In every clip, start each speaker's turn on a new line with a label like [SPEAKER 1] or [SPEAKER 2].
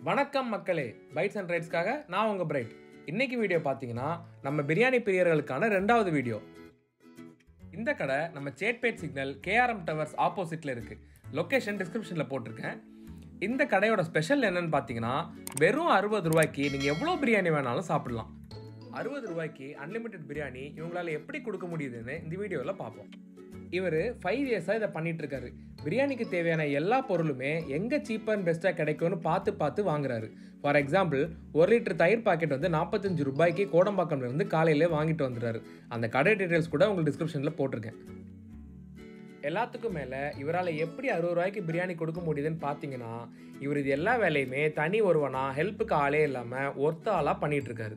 [SPEAKER 1] வணக்கம் மக்களே bytes and ரைட்ஸ்க்காக நான் உங்கள் பிரைட் இன்னைக்கு வீடியோ பார்த்தீங்கன்னா நம்ம பிரியாணி பிரியர்களுக்கான ரெண்டாவது வீடியோ இந்த கடை நம்ம சேட்பேட் சிக்னல் கேஆர்எம் டவர்ஸ் ஆப்போசிட்டில் இருக்குது லொக்கேஷன் டிஸ்கிரிப்ஷனில் போட்டிருக்கேன் இந்த கடையோட ஸ்பெஷல் என்னன்னு பார்த்தீங்கன்னா வெறும் அறுபது ரூபாய்க்கு நீங்கள் எவ்வளோ பிரியாணி வேணாலும் சாப்பிடலாம் அறுபது ரூபாய்க்கு அன்லிமிட்டெட் பிரியாணி இவங்களால எப்படி கொடுக்க முடியுதுன்னு இந்த வீடியோவில் பார்ப்போம் இவர் ஃபைவ் இயர்ஸாக இதை பண்ணிட்டு இருக்காரு பிரியாணிக்கு தேவையான எல்லா பொருளுமே எங்கே சீப்பர் அண்ட் பெஸ்ட்டாக கிடைக்கும்னு பார்த்து பார்த்து வாங்குறாரு ஃபார் எக்ஸாம்பிள் ஒரு லிட்டர் தயிர் பாக்கெட் வந்து நாற்பத்தஞ்சு ரூபாய்க்கு கோடம்பாக்கம்ல இருந்து காலையிலே வாங்கிட்டு வந்துடுறாரு அந்த கடை டீட்டெயில்ஸ் கூட உங்களுக்கு டிஸ்கிரிப்ஷனில் போட்டிருக்கேன் எல்லாத்துக்கும் மேலே இவரால் எப்படி அறுபது ரூபாய்க்கு பிரியாணி கொடுக்க முடியுதுன்னு பார்த்தீங்கன்னா இவர் இது எல்லா வேலையுமே தனி ஒருவனா ஹெல்ப்புக்கு ஆளே இல்லாமல் ஒருத்த ஆளாக பண்ணிட்டு இருக்காரு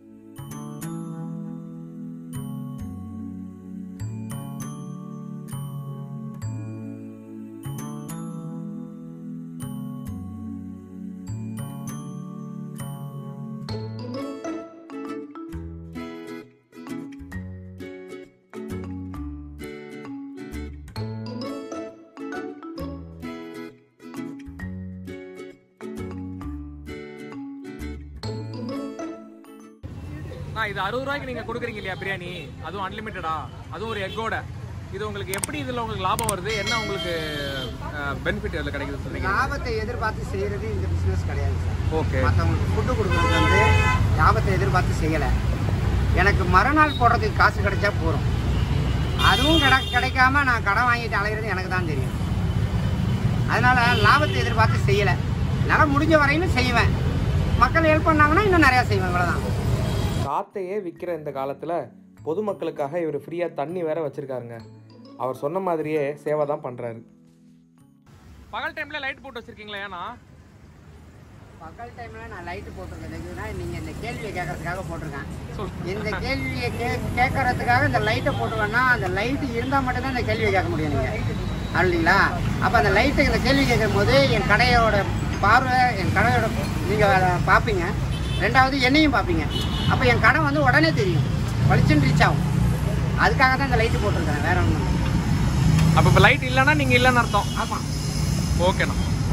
[SPEAKER 1] நான் இது அறுபது ரூபாய்க்கு நீங்கள் கொடுக்குறீங்க இல்லையா பிரியாணி அதுவும் அன்லிமிட்டடா அதுவும் ஒரு எக்கோட இது உங்களுக்கு எப்படி இதில் உங்களுக்கு லாபம் வருது என்ன உங்களுக்கு பெனிஃபிட் அதில் கிடைக்குது சொல்றீங்க
[SPEAKER 2] லாபத்தை எதிர்பார்த்து செய்யறது இந்த பிசினஸ் கிடையாது சார்
[SPEAKER 1] ஓகே
[SPEAKER 2] மற்றவங்களுக்கு ஃபுட்டு கொடுக்குறது வந்து லாபத்தை எதிர்பார்த்து செய்யலை எனக்கு மறுநாள் போடுறதுக்கு காசு கிடைச்சா போதும் அதுவும் கிடை கிடைக்காம நான் கடன் வாங்கிட்டு அலைகிறது எனக்கு தான் தெரியும் அதனால லாபத்தை எதிர்பார்த்து செய்யலை என்னால் முடிஞ்ச வரையிலும் செய்வேன் மக்கள் ஹெல்ப் பண்ணாங்கன்னா இன்னும் நிறையா செய்வேன் இவ்வளோதான்
[SPEAKER 1] காத்தையே விற்கிற இந்த காலத்தில் பொதுமக்களுக்காக இவர் ஃப்ரீயாக தண்ணி வேற வச்சிருக்காருங்க அவர் சொன்ன மாதிரியே சேவை தான் பண்ணுறாரு பகல் டைமில் லைட் போட்டு வச்சிருக்கீங்களா ஏன்னா
[SPEAKER 2] பகல் டைமில் நான் லைட்டு போட்டிருக்கேன் எதுக்குன்னா நீங்கள் இந்த கேள்வியை கேட்கறதுக்காக போட்டிருக்கேன்
[SPEAKER 1] சொல்
[SPEAKER 2] இந்த கேள்வியை கே கேட்கறதுக்காக இந்த லைட்டை போட்டுவேன்னா அந்த லைட்டு இருந்தால் மட்டும்தான் இந்த கேள்வியை கேட்க முடியும் நீங்கள் இல்லைங்களா அப்போ அந்த லைட்டு இந்த கேள்வி கேட்கும் போது என் கடையோட பார்வை என் கடையோட நீங்கள் பார்ப்பீங்க ரெண்டாவது என்னையும் பார்ப்பீங்க அப்போ என் கடை வந்து உடனே தெரியும் வலிச்சுன்னு ரீச் ஆகும் அதுக்காக தான் இந்த லைட்டு போட்டிருக்கேன் வேற ஒன்றும்
[SPEAKER 1] அப்போ இப்போ லைட் இல்லைன்னா நீங்கள் இல்லைன்னு அர்த்தம்
[SPEAKER 2] ஆமாம்
[SPEAKER 1] ஓகேண்ணா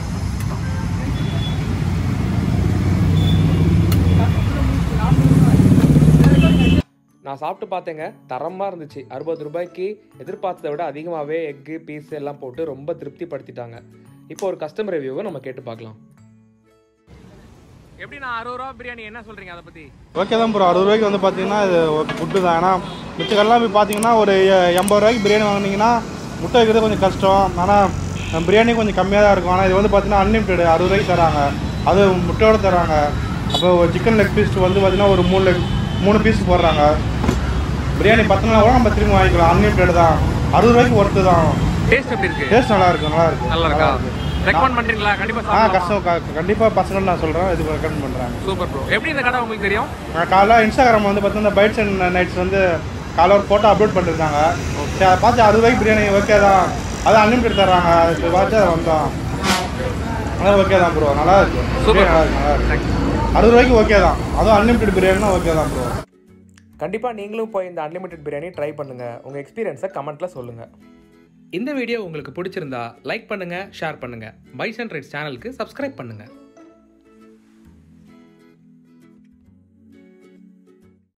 [SPEAKER 1] நான் சாப்பிட்டு பார்த்தேங்க தரமாக இருந்துச்சு அறுபது ரூபாய்க்கு எதிர்பார்த்ததை விட அதிகமாகவே எக்கு பீஸ் எல்லாம் போட்டு ரொம்ப திருப்திப்படுத்திட்டாங்க இப்போ ஒரு கஸ்டமர் ரிவ்யூவை நம்ம கேட்டு பார்க்கலாம் எப்படி நான் அறுபது ரூபா பிரியாணி என்ன சொல்கிறீங்க அதை பற்றி
[SPEAKER 3] ஓகே தான் ப்ரோ அறுபது ரூபாய்க்கு வந்து பார்த்தீங்கன்னா இது ஃபுட்டு தான் ஏன்னா மிச்ச கடைலாம் போய் பார்த்தீங்கன்னா ஒரு எ- எண்பது ரூபாய்க்கு பிரியாணி வாங்குனீங்கன்னா முட்டை வைக்கிறது கொஞ்சம் கஷ்டம் ஆனால் பிரியாணி கொஞ்சம் கம்மியாக தான் இருக்கும் ஆனால் இது வந்து பார்த்தீங்கன்னா அன்லிமிட்டெட் அறுபது ரூபாய்க்கு தராங்க அது முட்டையோட தராங்க அப்போ சிக்கன் லெக் பீஸ் வந்து பார்த்தீங்கன்னா ஒரு மூணு லெக் மூணு பீஸ் போடுறாங்க பிரியாணி பத்து நாள் கூட நம்ம திரும்ப வாங்கிக்கலாம் அன்லிமிட்டெட் தான் அறுபது ரூபாய்க்கு ஒர்த்து தான்
[SPEAKER 1] டேஸ்ட் எப்படி இருக்கு
[SPEAKER 3] டேஸ்ட் நல்லா இருக்கு நல்லா இருக்கு
[SPEAKER 1] நல்லா இருக்கா ரெக்கமெண்ட் பண்ணுறீங்களா
[SPEAKER 3] ஆ
[SPEAKER 1] கண்டிப்பாக
[SPEAKER 3] கஷ்டம் கண்டிப்பாக பசங்க நான் சொல்கிறேன் இது ரெக்கமெண்ட் பண்ணுறாங்க
[SPEAKER 1] சூப்பர் ப்ரோ எப்படி இந்த கடை உங்களுக்கு தெரியும்
[SPEAKER 3] நான் காலைல இன்ஸ்டாகிராம் வந்து பார்த்தீங்கன்னா பைட்ஸ் அண்ட் நைட்ஸ் வந்து காலைல ஒரு ஃபோட்டோ அப்லோட் பண்ணிருக்காங்க சரி அதை பார்த்து அறுபது ரூபாய்க்கு பிரியாணி ஓகே தான் அது அன்லிமிட்டட் தர்றாங்க அது பார்த்து அதை வந்தோம் அதான் ஓகே தான் ப்ரோ நல்லா இருக்கு
[SPEAKER 1] Super.
[SPEAKER 3] பிரியாணி நல்லா இருக்கு நல்லா இருக்கு அறுபது ரூபாய்க்கு ஓகே தான் அதுவும் அன்லிமிட்டட் பிரியாணினா ஓகே தான் ப்ரோ
[SPEAKER 1] கண்டிப்பாக நீங்களும் போய் இந்த அன்லிமிட்டெட் பிரியாணி ட்ரை பண்ணுங்கள் உங்கள் எக்ஸ்பீரியன்ஸை கமெண்ட்டில் சொல்லுங்கள் இந்த வீடியோ உங்களுக்கு பிடிச்சிருந்தா லைக் பண்ணுங்கள் ஷேர் பண்ணுங்கள் பைஸ் அண்ட் ரைட்ஸ் சேனலுக்கு சப்ஸ்கிரைப் பண்ணுங்கள்